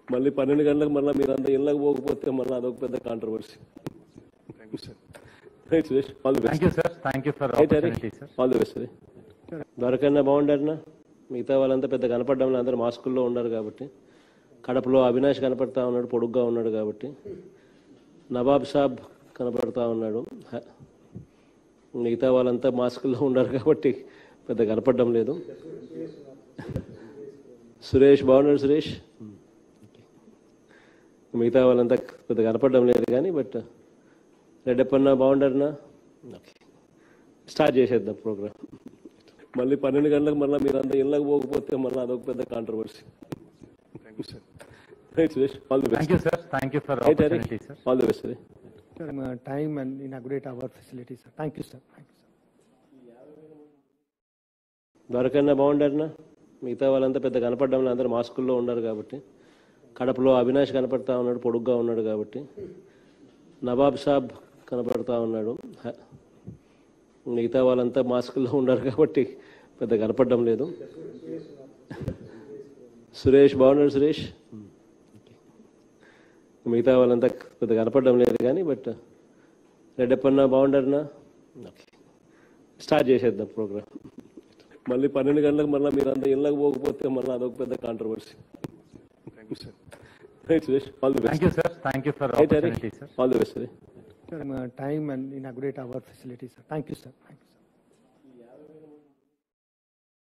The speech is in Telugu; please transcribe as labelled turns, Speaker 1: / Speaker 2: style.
Speaker 1: మళ్ళీ పన్నెండు గంటలకు మళ్ళీ మీరు అంత ఇళ్ళకి పోకపోతే మళ్ళీ అదొక పెద్ద controversy right Suresh all the
Speaker 2: thank
Speaker 1: best
Speaker 2: you sir thank you for
Speaker 1: right
Speaker 2: opportunity sir
Speaker 1: all the best దొరకన్నా బాగుండారనా మిగతా వాళ్ళంతా పెద్ద కనపడ్డం లేదు, అందరూ మాస్కుల్లో ఉన్నారు కాబట్టి కడపలో అవినాష్ కనపడతా ఉన్నాడు పొడుగ్గా ఉన్నాడు కాబట్టి నవాబ్ సాబ్ కనపడతా ఉన్నాడు హ- మిగతా వాళ్ళంతా మాస్కుల్లో ఉన్నారు కాబట్టి పెద్ద కనపడడం లేదు సురేష్ బాగున్నాడు సురేష్ మిగతా వాళ్ళంతా పెద్ద కనపడడం లేదు కానీ బట్ రెడ్డప్పన్న బాగుండారనా ఓకే స్టార్ట్ చేసేద్దాం ప్రోగ్రామ్ మళ్ళీ పన్నెండు గంటలకు మళ్ళీ మీరు అంత ఇళ్ళకి పోకపోతే మళ్ళీ అదొక పెద్ద controversy right Suresh all the
Speaker 2: thank
Speaker 1: best
Speaker 2: you sir thank you for
Speaker 1: right
Speaker 2: opportunity sir
Speaker 1: all the best
Speaker 3: uh, time and inaugurate our facilities, sir. Thank you, sir. Thank you, sir.
Speaker 1: దొరకన్నా బాగుండారనా మిగతా వాళ్ళంతా పెద్ద కనపడడం లేదు, అందరూ మాస్కుల్లో ఉన్నారు కాబట్టి కడపలో అవినాష్ కనపడతా ఉన్నాడు పొడుగ్గా ఉన్నాడు కాబట్టి నవాబ్ సాబ్ కనపడతా ఉన్నాడు హ- మిగతా వాళ్ళంతా మాస్కుల్లో ఉన్నారు కాబట్టి పెద్ద కనపడడం లేదు సురేష్ బాగున్నాడు సురేష్ మిగతా వాళ్ళంతా పెద్ద కనపడడం లేదు కానీ బట్ రెడ్డప్పన్న బాగుండారనా ఓకే స్టార్ట్ చేసేద్దాం ప్రోగ్రామ్ మళ్ళీ పన్నెండు గంటలకు మళ్ళీ మీరు అంత ఇళ్ళకి పోకపోతే మళ్ళీ అదొక పెద్ద controversy right Suresh all the
Speaker 2: thank
Speaker 1: best
Speaker 2: you sir thank you for
Speaker 1: right
Speaker 2: opportunity sir
Speaker 1: all the best
Speaker 3: Uh, time and inaugurate our facilities, sir. Thank you, sir. Thank you.